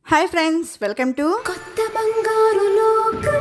hi friends welcome to కొత్త బంగారు లోకం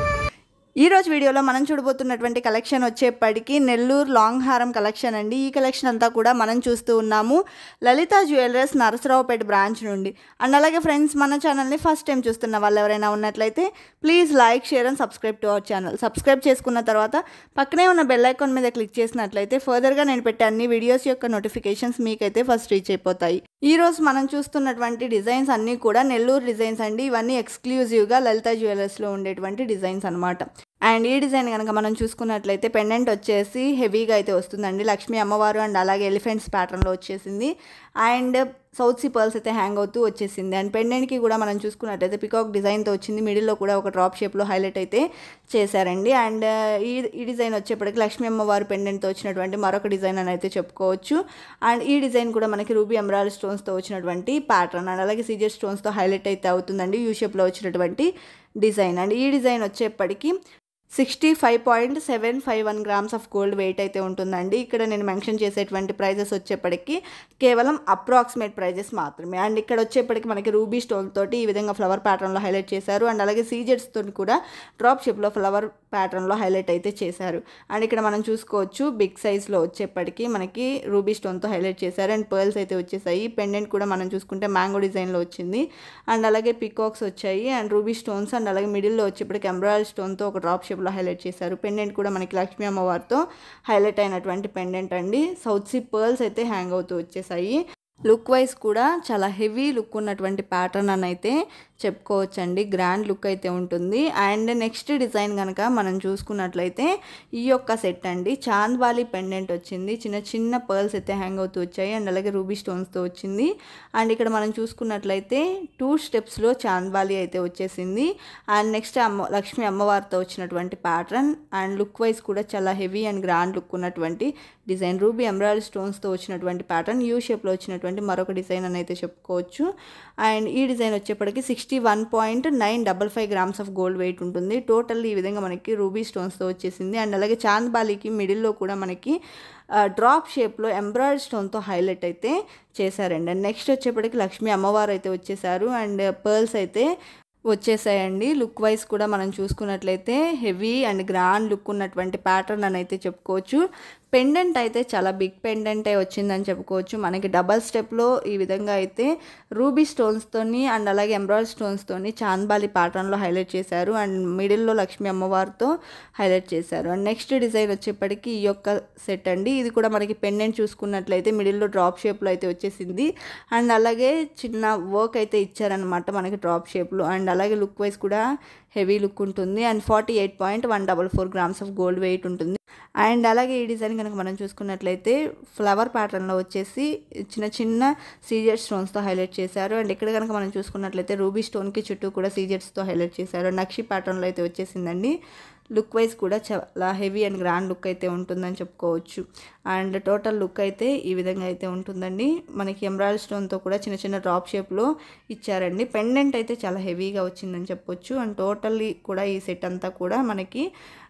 ఈ రోజు వీడియోలో మనం చూడబోతున్నటువంటి కలెక్షన్ వచ్చేప్పటికి నెల్లూరు లాంగ్ హారం కలెక్షన్ అండి ఈ కలెక్షన్ అంతా కూడా మనం చూస్తూ ఉన్నాము లలిత జ్యువెలర్స్ నరసరావుపేట బ్రాంచ్ నుండి అండ్ అలాగే ఫ్రెండ్స్ మన ఛానల్ని ఫస్ట్ టైం చూస్తున్న వాళ్ళు ఎవరైనా ఉన్నట్లయితే please like share and subscribe to our channel subscribe చేసుకున్న తర్వాత పక్కనే ఉన్న బెల్ ఐకాన్ మీద క్లిక్ చేసినట్లయితే ఫర్దర్గా నేను పెట్టే అన్ని వీడియోస్ యొక్క నోటిఫికేషన్స్ మీకైతే ఫస్ట్ రీచ్ అయిపోతాయి ఈ రోజు మనం చూస్తున్నటువంటి డిజైన్స్ అన్నీ కూడా నెల్లూరు డిజైన్స్ అండి ఇవన్నీ ఎక్స్క్లూజివ్గా లలిత జ్యువెలర్స్లో ఉండేటువంటి డిజైన్స్ అనమాట అండ్ ఈ డిజైన్ కనుక మనం చూసుకున్నట్లయితే పెండెంట్ వచ్చేసి హెవీగా అయితే వస్తుందండి లక్ష్మీ అమ్మవారు అండ్ అలాగే ఎలిఫెంట్స్ ప్యాటర్న్లో వచ్చేసింది అండ్ సౌత్ సీ పర్ల్స్ అయితే హ్యాంగ్ అవుతూ వచ్చేసింది అండ్ పెండెంట్కి కూడా మనం చూసుకున్నట్లయితే పికాక్ డిజైన్తో వచ్చింది మిడిల్లో కూడా ఒక డ్రాప్ షేప్లో హైలైట్ అయితే చేశారండి అండ్ ఈ ఈ డిజైన్ వచ్చేప్పటికి లక్ష్మీ అమ్మవారు పెండెంట్తో వచ్చినటువంటి మరొక డిజైన్ అని అయితే చెప్పుకోవచ్చు అండ్ ఈ డిజైన్ కూడా మనకి రూబీ ఎమరాల్డ్ స్టోన్స్తో వచ్చినటువంటి ప్యాటర్న్ అండ్ అలాగే సీజర్ స్టోన్స్తో హైలైట్ అయితే అవుతుందండి యూ షేప్లో వచ్చినటువంటి డిజైన్ అండ్ ఈ డిజైన్ వచ్చేప్పటికి sixty five point seven five one grams of gold weight అయితే ఉంటుందండి ఇక్కడ నేను మెన్షన్ చేసేటువంటి ప్రైజెస్ వచ్చేప్పటికి కేవలం అప్రాక్సిమేట్ ప్రైజెస్ మాత్రమే అండ్ ఇక్కడ వచ్చేప్పటికి మనకి రూబీ స్టోన్ తోటి ఈ విధంగా ఫ్లవర్ ప్యాటర్న్లో హైలైట్ చేశారు అండ్ అలాగే సీజెట్స్ తోటి కూడా డ్రాప్ షేప్లో ఫ్లవర్ ప్యాటర్న్లో హైలైట్ అయితే చేశారు అండ్ ఇక్కడ మనం చూసుకోవచ్చు బిగ్ సైజ్లో వచ్చేప్పటికి మనకి రూబీ స్టోన్తో హైలైట్ చేశారు అండ్ పర్ల్స్ అయితే వచ్చేసాయి పెండెంట్ కూడా మనం చూసుకుంటే మ్యాంగో డిజైన్లో వచ్చింది అండ్ అలాగే పికాక్స్ వచ్చాయి అండ్ రూబీ స్టోన్స్ అండ్ అలాగే మిడిల్లో వచ్చేప్పటికి ఎంబ్రాయిడ్ స్టోన్తో ఒక డ్రాప్ షేప్లో హైలైట్ చేశారు పెండెంట్ కూడా మనకి లక్ష్మీ అమ్మవారితో హైలైట్ అయినటువంటి పెండెంట్ అండి సౌత్ సీ పర్ల్స్ అయితే హ్యాంగ్ అవుతూ వచ్చేసాయి లుక్ వైజ్ కూడా చాలా హెవీ లుక్ ఉన్నటువంటి ప్యాటర్న్ అని అయితే చెప్పుకోవచ్చండి గ్రాండ్ లుక్ అయితే ఉంటుంది అండ్ నెక్స్ట్ డిజైన్ కనుక మనం చూసుకున్నట్లయితే ఈ యొక్క సెట్ అండి చాంద్వాలి పెండెంట్ వచ్చింది చిన్న చిన్న పర్ల్స్ అయితే హ్యాంగ్ అవుతూ వచ్చాయి అండ్ అలాగే రూబీ స్టోన్స్తో వచ్చింది అండ్ ఇక్కడ మనం చూసుకున్నట్లయితే టూ స్టెప్స్లో చాంద్వాలి అయితే వచ్చేసింది అండ్ నెక్స్ట్ అమ్మ లక్ష్మీ అమ్మవారితో వచ్చినటువంటి ప్యాటర్న్ అండ్ లుక్ వైజ్ కూడా చాలా హెవీ అండ్ గ్రాండ్ లుక్ ఉన్నటువంటి డిజైన్ రూబీ ఎంబ్రాయిడ్ స్టోన్స్తో వచ్చినటువంటి ప్యాటర్న్ యూ షేప్లో వచ్చినటువంటి మరొక డిజైన్ అని అయితే చెప్పుకోవచ్చు అండ్ ఈ డిజైన్ వచ్చేప్పటికి sixty one point nine double five grams of gold weight ఉంటుంది టోటల్ ఈ విధంగా మనకి రూబీ స్టోన్స్తో వచ్చేసింది అండ్ అలాగే చాంద్బాలికి మిడిల్లో కూడా మనకి డ్రాప్ షేప్లో ఎంబ్రాయిడ్ స్టోన్తో హైలైట్ అయితే చేశారండి అండ్ నెక్స్ట్ వచ్చేప్పటికి లక్ష్మీ అమ్మవారు అయితే వచ్చేసారు అండ్ పర్ల్స్ అయితే వచ్చేసాయండి లుక్ వైజ్ కూడా మనం చూసుకున్నట్లయితే హెవీ అండ్ గ్రాండ్ లుక్ ఉన్నటువంటి ప్యాటర్న్ అని అయితే చెప్పుకోవచ్చు పెండెంట్ అయితే చాలా బిగ్ పెండెంటే వచ్చిందని చెప్పుకోవచ్చు మనకి డబల్ స్టెప్లో ఈ విధంగా అయితే రూబీ స్టోన్స్తోని అండ్ అలాగే ఎంబ్రాయిడ్ స్టోన్స్తోని చాంద్బాలి ప్యాటర్న్లో హైలైట్ చేశారు అండ్ మిడిల్లో లక్ష్మీ అమ్మవారితో హైలైట్ చేశారు అండ్ నెక్స్ట్ డిజైన్ వచ్చేప్పటికి ఈ యొక్క సెట్ అండి ఇది కూడా మనకి పెండెంట్ చూసుకున్నట్లయితే మిడిల్లో డ్రాప్ షేప్లో అయితే వచ్చేసింది అండ్ అలాగే చిన్న వర్క్ అయితే ఇచ్చారనమాట మనకి డ్రాప్ షేప్లో అండ్ అలాగే లుక్ వైజ్ కూడా హెవీ లుక్ ఉంటుంది and forty eight point one double four grams of gold weight ఉంటుంది అండ్ అలాగే ఈ డిజైన్ కనుక మనం చూసుకున్నట్లయితే ఫ్లవర్ ప్యాటర్న్లో వచ్చేసి చిన్న చిన్న సీజెడ్ స్టోన్స్తో హైలైట్ చేశారు అండ్ ఇక్కడ కనుక మనం చూసుకున్నట్లయితే రూబీ స్టోన్కి చుట్టూ కూడా సీజెడ్స్తో హైలైట్ చేశారు నక్షి ప్యాటర్న్లో అయితే వచ్చేసిందండి లుక్ వైజ్ కూడా చాలా హెవీ అండ్ గ్రాండ్ లుక్ అయితే ఉంటుందని చెప్పుకోవచ్చు అండ్ టోటల్ లుక్ అయితే ఈ విధంగా అయితే ఉంటుందండి మనకి ఎంబ్రాయిడ్ స్టోన్తో కూడా చిన్న చిన్న డ్రాప్ షేప్లో ఇచ్చారండి పెండెంట్ అయితే చాలా హెవీగా వచ్చిందని చెప్పొచ్చు అండ్ టోటల్లీ కూడా ఈ సెట్ అంతా కూడా మనకి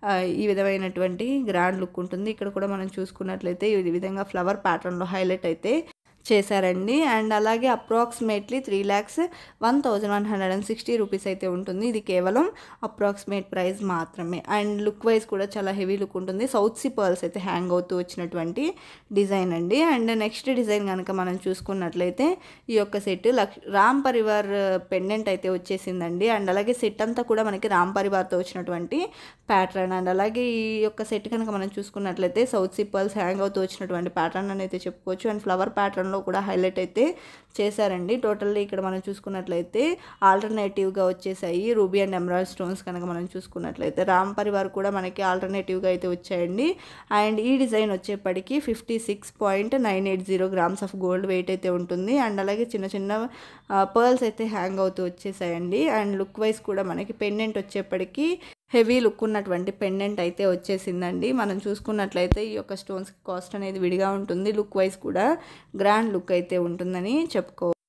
ఈ విధమైనటువంటి గ్రాండ్ లుక్ ఉంటుంది ఇక్కడ కూడా మనం చూసుకున్నట్లయితే ఈ విధంగా ఫ్లవర్ ప్యాటర్న్లో హైలైట్ అయితే చేశారండి అండ్ అలాగే approximately three lakhs one thousand one hundred and sixty rupees అయితే ఉంటుంది ఇది కేవలం అప్రాక్సిమేట్ ప్రైస్ మాత్రమే అండ్ లుక్ వైజ్ కూడా చాలా హెవీ లుక్ ఉంటుంది సౌత్ సీ పర్ల్స్ అయితే హ్యాంగ్ అవుతూ వచ్చినటువంటి డిజైన్ అండి అండ్ నెక్స్ట్ డిజైన్ కనుక మనం చూసుకున్నట్లయితే ఈ యొక్క సెట్ లక్ష్ రామ్ పరివార్ పెండెంట్ అయితే వచ్చేసిందండి అండ్ అలాగే సెట్ అంతా కూడా మనకి రామ్ పరివార్తో వచ్చినటువంటి ప్యాటర్న్ అండ్ అలాగే ఈ యొక్క సెట్ కనుక మనం చూసుకున్నట్లయితే సౌత్ సీ పర్ల్స్ హ్యాంగ్ అవుతూ వచ్చినటువంటి ప్యాటర్న్ అని అయితే చెప్పుకోవచ్చు అండ్ ఫ్లవర్ ప్యాటర్న్లో కూడా హైలైట్ అయితే చేశారండి టోటల్లీ ఇక్కడ మనం చూసుకున్నట్లయితే ఆల్టర్నేటివ్గా వచ్చేసాయి రూబీ అండ్ ఎమరాల్డ్ స్టోన్స్ కనుక మనం చూసుకున్నట్లయితే రామ్ పరివార్ కూడా మనకి ఆల్టర్నేటివ్గా అయితే వచ్చాయండి అండ్ ఈ డిజైన్ వచ్చేప్పటికి fifty six point nine eight zero grams of gold weight అయితే ఉంటుంది అండ్ అలాగే చిన్న చిన్న పర్ల్స్ అయితే హ్యాంగ్ అవుతూ వచ్చేసాయండి అండ్ లుక్ వైజ్ కూడా మనకి పెండెంట్ వచ్చేప్పటికి హెవీ లుక్ ఉన్నటువంటి పెండెంట్ అయితే వచ్చేసిందండి మనం చూసుకున్నట్లయితే ఈ యొక్క స్టోన్స్ కాస్ట్ అనేది విడిగా ఉంటుంది లుక్ వైజ్ కూడా గ్రాండ్ లుక్ అయితే ఉంటుందని చెప్పుకో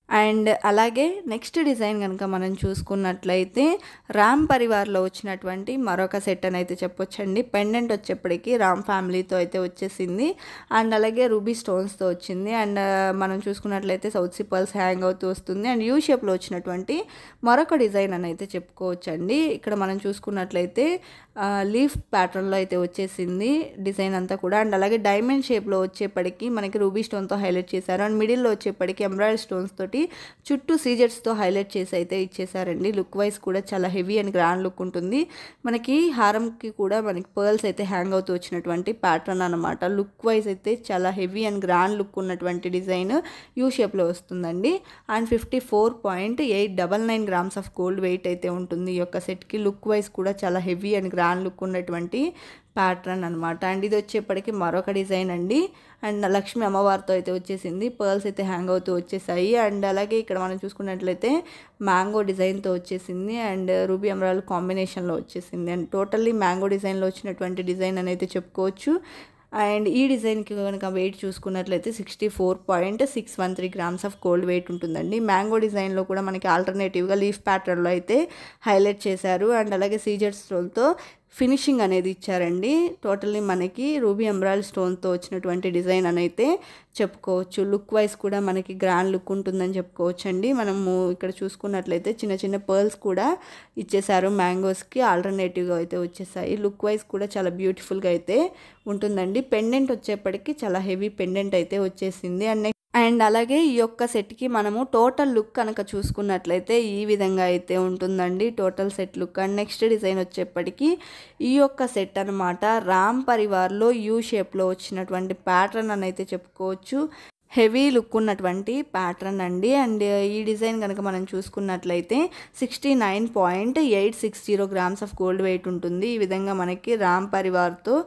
అండ్ అలాగే నెక్స్ట్ డిజైన్ కనుక మనం చూసుకున్నట్లయితే రామ్ పరివార్లో వచ్చినటువంటి మరొక సెట్ అని అయితే చెప్పొచ్చండి పెండెంట్ వచ్చేప్పటికి రామ్ ఫ్యామిలీతో అయితే వచ్చేసింది అండ్ అలాగే రూబీ స్టోన్స్తో వచ్చింది అండ్ మనం చూసుకున్నట్లయితే సౌత్ సిపల్స్ హ్యాంగ్ అవుతూ వస్తుంది అండ్ యూ షేప్లో వచ్చినటువంటి మరొక డిజైన్ అని అయితే చెప్పుకోవచ్చండి ఇక్కడ మనం చూసుకున్నట్లయితే లీఫ్ ప్యాటర్న్లో అయితే వచ్చేసింది డిజైన్ అంతా కూడా అండ్ అలాగే డైమండ్ షేప్లో వచ్చేప్పటికి మనకి రూబీ స్టోన్తో హైలైట్ చేశారు అండ్ మిడిల్లో వచ్చేప్పటికి ఎంబ్రాయిడరీ స్టోన్స్ తోటి చుట్టూ సీజర్స్తో హైలైట్ చేసి అయితే ఇచ్చేసారండి లుక్ వైజ్ కూడా చాలా హెవీ అండ్ గ్రాండ్ లుక్ ఉంటుంది మనకి హారంకి కూడా మనకి పర్ల్స్ అయితే హ్యాంగ్ అవుతూ వచ్చినటువంటి ప్యాటర్న్ అనమాట లుక్ వైజ్ అయితే చాలా హెవీ అండ్ గ్రాండ్ లుక్ ఉన్నటువంటి డిజైన్ యూ షేప్లో వస్తుందండి and fifty four point eight double nine grams of gold weight అయితే ఉంటుంది ఈ యొక్క సెట్కి లుక్ వైజ్ కూడా చాలా హెవీ అండ్ గ్రాండ్ లుక్ ఉన్నటువంటి ప్యాటర్న్ అనమాట అండ్ ఇది వచ్చేప్పటికి మరొక డిజైన్ అండి అండ్ లక్ష్మి అమ్మవారితో అయితే వచ్చేసింది పర్ల్స్ అయితే హ్యాంగ్ అవుతూ వచ్చేసాయి అండ్ అలాగే ఇక్కడ మనం చూసుకున్నట్లయితే మ్యాంగో డిజైన్తో వచ్చేసింది అండ్ రూబీ అమరాల్ కాంబినేషన్లో వచ్చేసింది అండ్ టోటల్లీ మ్యాంగో డిజైన్లో వచ్చినటువంటి డిజైన్ అని అయితే చెప్పుకోవచ్చు అండ్ ఈ డిజైన్కి కనుక వెయిట్ చూసుకున్నట్లయితే sixty four point six one three grams of gold weight ఉంటుందండి మ్యాంగో డిజైన్లో కూడా మనకి ఆల్టర్నేటివ్గా లీఫ్ ప్యాటర్న్లో అయితే హైలైట్ చేశారు అండ్ అలాగే సీజర్ స్టోన్తో ఫినిషింగ్ అనేది ఇచ్చారండి టోటల్లీ మనకి రూబీ ఎంబ్రాయిల్ స్టోన్తో వచ్చినటువంటి డిజైన్ అని అయితే చెప్పుకోవచ్చు లుక్ వైజ్ కూడా మనకి గ్రాండ్ లుక్ ఉంటుందని చెప్పుకోవచ్చు అండి మనము ఇక్కడ చూసుకున్నట్లయితే చిన్న చిన్న పర్ల్స్ కూడా ఇచ్చేసారు మ్యాంగోస్కి ఆల్టర్నేటివ్గా అయితే వచ్చేసాయి లుక్ వైజ్ కూడా చాలా బ్యూటిఫుల్గా అయితే ఉంటుందండి పెండెంట్ వచ్చేప్పటికి చాలా హెవీ పెండెంట్ అయితే వచ్చేసింది అండ్ అండ్ అలాగే ఈ యొక్క సెట్కి మనము టోటల్ లుక్ కనుక చూసుకున్నట్లయితే ఈ విధంగా అయితే ఉంటుందండి total set look and next design వచ్చేప్పటికి ఈ యొక్క సెట్ అనమాట రామ్ పరివార్లో యూ షేప్లో వచ్చినటువంటి ప్యాటర్న్ అని అయితే చెప్పుకోవచ్చు హెవీ లుక్ ఉన్నటువంటి ప్యాటర్న్ అండి అండ్ ఈ డిజైన్ కనుక మనం చూసుకున్నట్లయితే sixty nine point eight six zero grams of gold weight ఉంటుంది ఈ విధంగా మనకి రామ్ పరివార్తో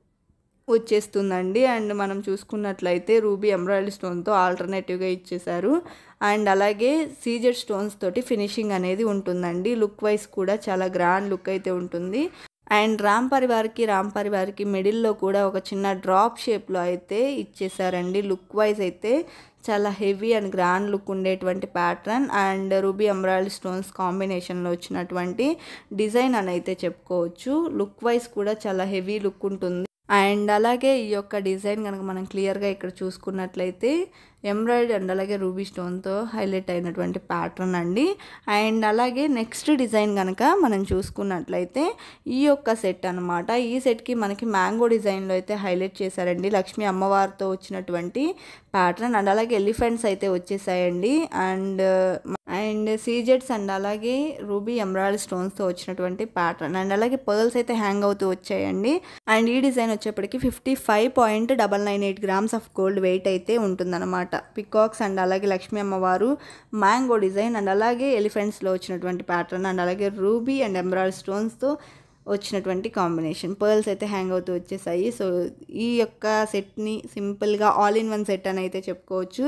వచ్చేస్తుందండి అండ్ మనం చూసుకున్నట్లయితే రూబీ ఎంబ్రాయిడరీ స్టోన్తో ఆల్టర్నేటివ్గా ఇచ్చేసారు అండ్ అలాగే సీజర్ స్టోన్స్ తోటి ఫినిషింగ్ అనేది ఉంటుందండి లుక్ వైజ్ కూడా చాలా గ్రాండ్ లుక్ అయితే ఉంటుంది అండ్ రామ్ పరివార్కి రామ్ పరివార్కి మిడిల్లో కూడా ఒక చిన్న డ్రాప్ షేప్లో అయితే ఇచ్చేసారండి లుక్ వైజ్ అయితే చాలా హెవీ అండ్ గ్రాండ్ లుక్ ఉండేటువంటి pattern and ruby embroidery stones కాంబినేషన్లో వచ్చినటువంటి డిజైన్ అని అయితే చెప్పుకోవచ్చు లుక్ వైజ్ కూడా చాలా హెవీ లుక్ ఉంటుంది అండ్ అలాగే ఈ యొక్క డిజైన్ కనుక మనం క్లియర్గా ఇక్కడ చూసుకున్నట్లయితే ఎంబ్రాయిడరీ అండ్ అలాగే రూబీ స్టోన్తో హైలైట్ అయినటువంటి ప్యాటర్న్ అండి అండ్ అలాగే నెక్స్ట్ డిజైన్ కనుక మనం చూసుకున్నట్లయితే ఈ యొక్క సెట్ అనమాట ఈ సెట్కి మనకి మ్యాంగో డిజైన్లో అయితే హైలైట్ చేశారండి లక్ష్మీ అమ్మవారితో వచ్చినటువంటి ప్యాటర్న్ అండ్ అలాగే ఎలిఫెంట్స్ అయితే వచ్చేసాయండి అండ్ అండ్ సీజెట్స్ అండ్ అలాగే రూబీ ఎంబ్రాయిడరీ స్టోన్స్తో వచ్చినటువంటి ప్యాటర్న్ అండ్ అలాగే పర్ల్స్ అయితే హ్యాంగ్ అవుతూ వచ్చాయండి అండ్ ఈ డిజైన్ వచ్చేప్పటికి fifty five point double nine eight grams of gold weight అయితే ఉంటుందన్నమాట పికాక్స్ అండ్ అలాగే లక్ష్మీ అమ్మవారు మ్యాంగో డిజైన్ అండ్ అలాగే ఎలిఫెంట్స్లో వచ్చినటువంటి ప్యాటర్న్ అండ్ అలాగే రూబీ అండ్ ఎంబ్రాయిడరీ స్టోన్స్తో వచ్చినటువంటి కాంబినేషన్ పర్ల్స్ అయితే హ్యాంగ్ అవుతూ వచ్చేసాయి సో ఈ యొక్క సెట్ని సింపుల్గా ఆల్ ఇన్ వన్ సెట్ అని అయితే చెప్పుకోవచ్చు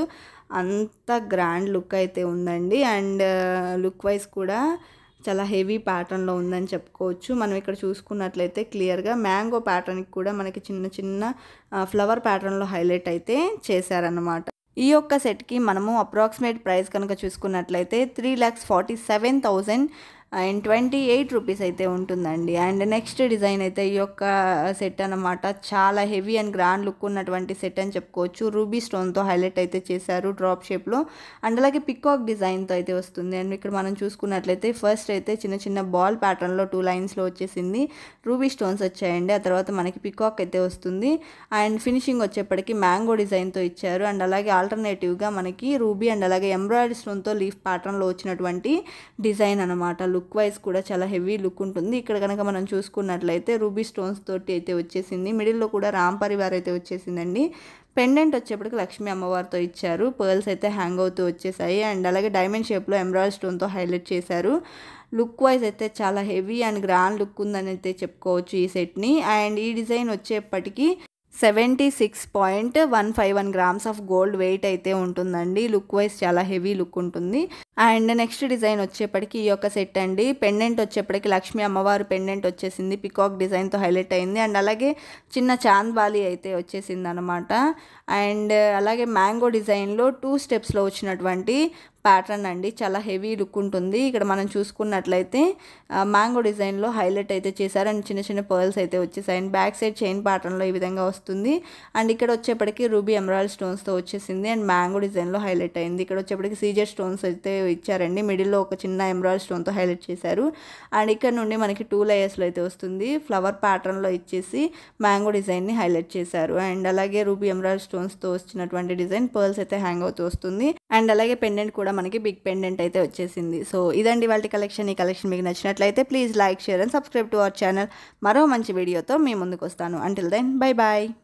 అంత గ్రాండ్ లుక్ అయితే ఉందండి అండ్ లుక్ వైజ్ కూడా చాలా హెవీ ప్యాటర్న్లో ఉందని చెప్పుకోవచ్చు మనం ఇక్కడ చూసుకున్నట్లయితే క్లియర్గా మ్యాంగో ప్యాటర్న్కి కూడా మనకి చిన్న చిన్న ఫ్లవర్ ప్యాటర్న్లో హైలైట్ అయితే చేశారన్నమాట ఈ యొక్క సెట్కి మనము అప్రాక్సిమేట్ ప్రైస్ కనుక చూసుకున్నట్లయితే three lakhs forty seven thousand and twenty eight rupees అయితే ఉంటుందండి అండ్ నెక్స్ట్ డిజైన్ అయితే ఈ యొక్క సెట్ అన్నమాట చాలా హెవీ అండ్ గ్రాండ్ లుక్ ఉన్నటువంటి సెట్ అని చెప్పుకోవచ్చు రూబీ స్టోన్తో హైలైట్ అయితే చేశారు డ్రాప్ షేప్లో అండ్ అలాగే పికాక్ డిజైన్తో అయితే వస్తుంది అండ్ ఇక్కడ మనం చూసుకున్నట్లయితే ఫస్ట్ అయితే చిన్న చిన్న బాల్ ప్యాటర్న్లో టూ లైన్స్లో వచ్చేసింది రూబీ స్టోన్స్ వచ్చాయండి ఆ తర్వాత మనకి పికాక్ అయితే వస్తుంది అండ్ ఫినిషింగ్ వచ్చేప్పటికి మ్యాంగో డిజైన్తో ఇచ్చారు అండ్ అలాగే ఆల్టర్నేటివ్గా మనకి రూబీ అండ్ అలాగే ఎంబ్రాయిడరీ స్టోన్తో లీఫ్ ప్యాటర్న్లో వచ్చినటువంటి డిజైన్ అనమాట లుక్ వైజ్ కూడా చాలా హెవీ లుక్ ఉంటుంది ఇక్కడ కనుక మనం చూసుకున్నట్లయితే రూబీ స్టోన్స్ తోటి అయితే వచ్చేసింది మిడిల్లో కూడా రామ్ పరివార్ అయితే వచ్చేసిందండి పెండెంట్ వచ్చేప్పటికి లక్ష్మీ అమ్మవారితో ఇచ్చారు పర్ల్స్ అయితే హ్యాంగ్ అవుతూ వచ్చేసాయి అండ్ అలాగే డైమండ్ షేప్లో ఎంబ్రాయిడరీ స్టోన్తో హైలైట్ చేశారు లుక్ వైజ్ అయితే చాలా హెవీ అండ్ గ్రాండ్ లుక్ ఉందని అయితే చెప్పుకోవచ్చు ఈ సెట్ని అండ్ ఈ డిజైన్ వచ్చేప్పటికి seventy six point one five one grams of gold weight అయితే ఉంటుందండి లుక్ వైజ్ చాలా హెవీ లుక్ ఉంటుంది అండ్ నెక్స్ట్ డిజైన్ వచ్చేప్పటికి ఈ యొక్క సెట్ అండి పెండెంట్ వచ్చేప్పటికి లక్ష్మీ అమ్మవారు పెండెంట్ వచ్చేసింది పికాక్ డిజైన్తో హైలైట్ అయింది అండ్ అలాగే చిన్న చాంద్ బాలి అయితే వచ్చేసింది అనమాట అండ్ అలాగే మ్యాంగో డిజైన్లో టూ స్టెప్స్లో వచ్చినటువంటి ప్యాటర్న్ అండి చాలా హెవీ లుక్ ఉంటుంది ఇక్కడ మనం చూసుకున్నట్లయితే మ్యాంగో డిజైన్లో హైలైట్ అయితే చేశారు అండ్ చిన్న చిన్న పర్ల్స్ అయితే వచ్చేసాయి అండ్ బ్యాక్ సైడ్ చైన్ ప్యాటర్న్లో ఈ విధంగా వస్తుంది అండ్ ఇక్కడ వచ్చేప్పటికి రూబీ ఎమరాల్డ్ స్టోన్స్తో వచ్చేసింది అండ్ మ్యాంగో డిజైన్లో హైలైట్ అయింది ఇక్కడ వచ్చేప్పటికి సీజర్ స్టోన్స్ అయితే ఇచ్చారండి మిడిల్లో ఒక చిన్న ఎమరాల్డ్ స్టోన్తో హైలైట్ చేశారు అండ్ ఇక్కడ నుండి మనకి టూ లేయర్స్లో అయితే వస్తుంది ఫ్లవర్ ప్యాటర్న్లో ఇచ్చేసి మ్యాంగో డిజైన్ని హైలైట్ చేశారు అండ్ అలాగే రూబీ ఎమరాల్డ్ స్టోన్స్తో వచ్చినటువంటి డిజైన్ పర్ల్స్ అయితే హ్యాంగ్ అవుతూ వస్తుంది అండ్ అలాగే పెండెంట్ కూడా మనకి బిగ్ పెండెంట్ అయితే వచ్చేసింది సో ఇదండి వాళ్ళ కలెక్షన్ ఈ కలెక్షన్ మీకు నచ్చినట్లయితే please like share and subscribe to our channel మరో మంచి వీడియోతో మీ ముందుకు వస్తాను అంటిల్ దెన్ బై బాయ్